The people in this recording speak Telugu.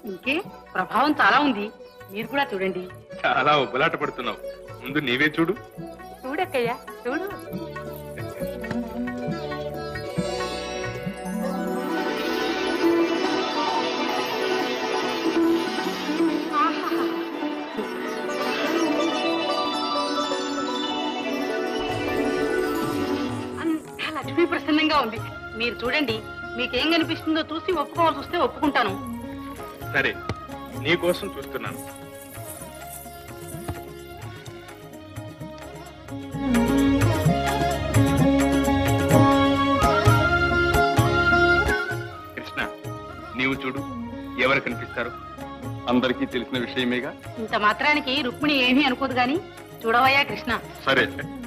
ఇంకే ప్రభావం చాలా ఉంది మీరు కూడా చూడండి చాలా ఉబ్బలాట పడుతున్నావు ముందు నీవే చూడు చూడక్కయ్యా చూడు ఆహాహా. అంతా లక్ష్మీ ప్రసన్నంగా ఉంది మీరు చూడండి మీకేం కనిపిస్తుందో చూసి ఒప్పుకోవాల్సి వస్తే ఒప్పుకుంటాను సరే నీ కోసం చూస్తున్నాను కృష్ణ నీవు చూడు ఎవరు కనిపిస్తారు అందరికీ తెలిసిన విషయమేగా ఇంత మాత్రానికి రుక్మిణి ఏమీ అనుకోదు గాని చూడవయ్యా కృష్ణ సరే